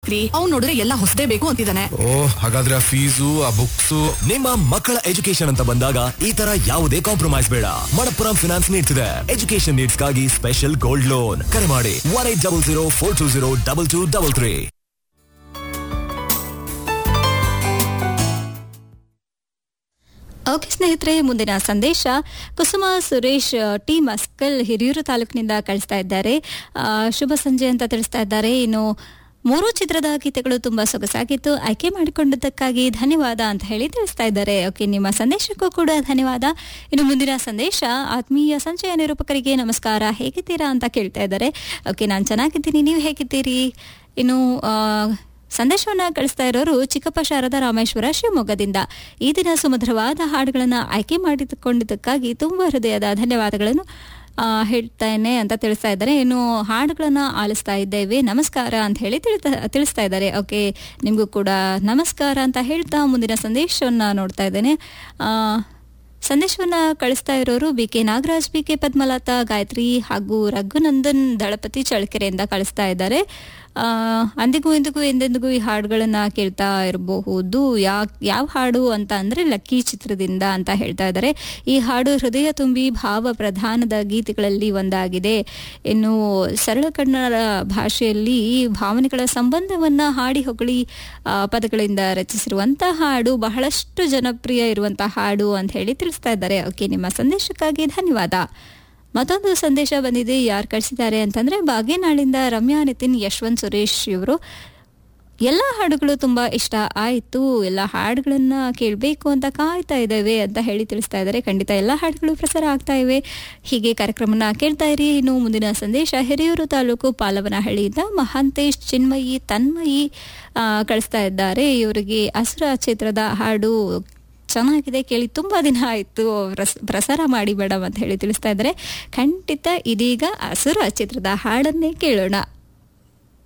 ರೀ ಅವ್ನು ನೋಡಿದ್ರೆ ಎಲ್ಲ ಹೊಸದೇ ಬೇಕು ಅಂತಿದ್ದಾನೆ ಓ ಹಾಗಾದ್ರೆ ಆ ಫೀಸು ಆ ಬುಕ್ಸು ನಿಮ್ಮ ಮಕ್ಕಳ ಎಜುಕೇಶನ್ ಅಂತ ಬಂದಾಗ ಈ ತರ ಯಾವುದೇ ಕಾಂಪ್ರಮೈಸ್ ಬೇಡ ಮಣಪ್ಪುರಂ ಫಿನಾನ್ಸ್ ನೀಡ್ತಿದೆ ಎಜುಕೇಶನ್ ನೀಡ್ಸ್ಗಾಗಿ ಸ್ಪೆಷಲ್ ಗೋಲ್ಡ್ ಲೋನ್ ಕರೆ ಮಾಡಿ one eight double zero four two zero double two double three okay ಸ್ನೇಹಿತರೆ ಮುಂದಿನ ಸಂದೇಶ ಕುಸುಮ ಸುರೇಶ್ ಆ, ಟಿ ಮಸ್ಕಲ್ ಹಿರಿಯೂರು ತಾಲೂಕಿನಿಂದ ಕಳಿಸ್ತಾ ಇದ್ದಾರೆ ಆ, ಶುಭ ಸಂಜೆ ಅಂತ ತಿಳಿಸ್ತಾ ಇದ್ದಾರೆ ಇನ್ನು ಮೂರು ಚಿತ್ರದ ಗೀತೆಗಳು ತುಂಬಾ ಸೊಗಸಾಗಿತ್ತು ಆಯ್ಕೆ ಮಾಡಿಕೊಂಡದ್ದಕ್ಕಾಗಿ ಧನ್ಯವಾದ ಅಂತ ಹೇಳಿ ತಿಳಿಸ್ತಾ ಇದ್ದಾರೆ ಓಕೆ ನಿಮ್ಮ ಸಂದೇಶಕ್ಕೂ ಕೂಡ ಧನ್ಯವಾದ ಇನ್ನು ಮುಂದಿನ ಸಂದೇಶ ಆತ್ಮೀಯ ಸಂಚಯ ನಿರೂಪಕರಿಗೆ ನಮಸ್ಕಾರ ಹೇಗಿದ್ದೀರಾ ಅಂತ ಕೇಳ್ತಾ ಇದ್ದಾರೆ ಓಕೆ ನಾನು ಚೆನ್ನಾಗಿದ್ದೀನಿ ನೀವು ಹೇಗಿದ್ದೀರಿ ಇನ್ನು ಆ, ಸಂದೇಶವನ್ನ ಕಳಿಸ್ತಾ ಇರೋರು ಚಿಕ್ಕಪ್ಪ ಶಾರದಾ ರಾಮೇಶ್ವರ ಶಿವಮೊಗ್ಗದಿಂದ ಈ ದಿನ ಸುಮಧುರವಾದ ಹಾಡುಗಳನ್ನು ಆಯ್ಕೆ ಮಾಡಿಕೊಂಡಿದ್ದಕ್ಕಾಗಿ ತುಂಬ ಹೃದಯದ ಧನ್ಯವಾದಗಳನ್ನು ಆ, ಹೇಳ್ತೇನೆ ಅಂತ ತಿಳಿಸ್ತಾ ಇದ್ದಾರೆ ಇನ್ನು ಹಾಡುಗಳನ್ನು ಆಲಿಸ್ತಾ ಇದ್ದೇವೆ ನಮಸ್ಕಾರ ಅಂತ ಹೇಳಿ ತಿಳಿತಾ ತಿಳಿಸ್ತಾ ಇದ್ದಾರೆ ಓಕೆ ನಿಮಗೂ ಕೂಡ ನಮಸ್ಕಾರ ಅಂತ ಹೇಳ್ತಾ ಮುಂದಿನ ಸಂದೇಶವನ್ನು ನೋಡ್ತಾ ಇದ್ದೇನೆ ಆ, ಸಂದೇಶವನ್ನ ಕಳಿಸ್ತಾ ಇರೋರು B K Nagaraj B K Padmalatha Gayathri ಹಾಗೂ ರಘುನಂದನ್ ದಳಪತಿ ಚಳ್ಳಕೆರೆಯಿಂದ ಕಳಿಸ್ತಾ ಇದ್ದಾರೆ ಆ, ಅಂದಿಗೂ ಇಂದಿಗೂ ಎಂದೆಂದಿಗೂ ಈ ಹಾಡುಗಳನ್ನ ಕೇಳ್ತಾ ಇರಬಹುದು ಯಾ ಯಾವ ಹಾಡು ಅಂತ ಅಂದ್ರೆ ಲಕ್ಕಿ ಚಿತ್ರದಿಂದ ಅಂತ ಹೇಳ್ತಾ ಇದ್ದಾರೆ ಈ ಹಾಡು ಹೃದಯ ತುಂಬಿ ಭಾವ ಪ್ರಧಾನದ ಗೀತೆಗಳಲ್ಲಿ ಒಂದಾಗಿದೆ ಇನ್ನು ಸರಳ ಕನ್ನಡ ಭಾಷೆಯಲ್ಲಿ ಭಾವನೆಗಳ ಸಂಬಂಧವನ್ನ ಹಾಡಿ ಹೊಗಳಿ ಆ, ಪದಗಳಿಂದ ರಚಿಸಿರುವಂತಹ ಹಾಡು ಬಹಳಷ್ಟು ಜನಪ್ರಿಯ ಇರುವಂತಹ ಹಾಡು ಅಂತ ಹೇಳಿ ತಿಳಿಸ್ತಾ ಇದ್ದಾರೆ ಓಕೆ ನಿಮ್ಮ ಸಂದೇಶಕ್ಕಾಗಿ ಧನ್ಯವಾದ ಮತ್ತೊಂದು ಸಂದೇಶ ಬಂದಿದೆ ಯಾರು ಕಳಿಸಿದ್ದಾರೆ ಅಂತಂದ್ರೆ ಬಾಗೇನಾಳಿಂದ ರಮ್ಯಾ ನಿತಿನ್ ಯಶವಂತ್ ಸುರೇಶ್ ಇವರು ಎಲ್ಲ ಹಾಡುಗಳು ತುಂಬಾ ಇಷ್ಟ ಆಯಿತು ಎಲ್ಲ ಹಾಡುಗಳನ್ನ ಕೇಳಬೇಕು ಅಂತ ಕಾಯ್ತಾ ಇದ್ದೇವೆ ಅಂತ ಹೇಳಿ ತಿಳಿಸ್ತಾ ಇದ್ದಾರೆ ಖಂಡಿತ ಎಲ್ಲ ಹಾಡುಗಳು ಪ್ರಸಾರ ಆಗ್ತಾ ಇವೆ ಹೀಗೆ ಕಾರ್ಯಕ್ರಮನ ಕೇಳ್ತಾ ಇರಿ ಇನ್ನು ಮುಂದಿನ ಸಂದೇಶ ಹಿರಿಯೂರು ತಾಲೂಕು ಪಾಲವನಹಳ್ಳಿಯಿಂದ ಮಹಾಂತೇಶ್ ಚಿನ್ಮಯಿ ತನ್ಮಯಿ ಆ, ಕಳಿಸ್ತಾ ಇದ್ದಾರೆ ಇವರಿಗೆ ಅಸುರ ಚಿತ್ರದ ಹಾಡು ಚೆನ್ನಾಗಿದೆ ಕೇಳಿ ತುಂಬಾ ದಿನ ಆಯಿತು ಪ್ರಸಾರ ಮಾಡಿ ಮೇಡಮ್ ಅಂತ ಹೇಳಿ ತಿಳಿಸ್ತಾ ಇದ್ದಾರೆ ಖಂಡಿತ ಇದೀಗ ಅಸುರ ಚಿತ್ರದ ಹಾಡನ್ನೇ ಕೇಳೋಣ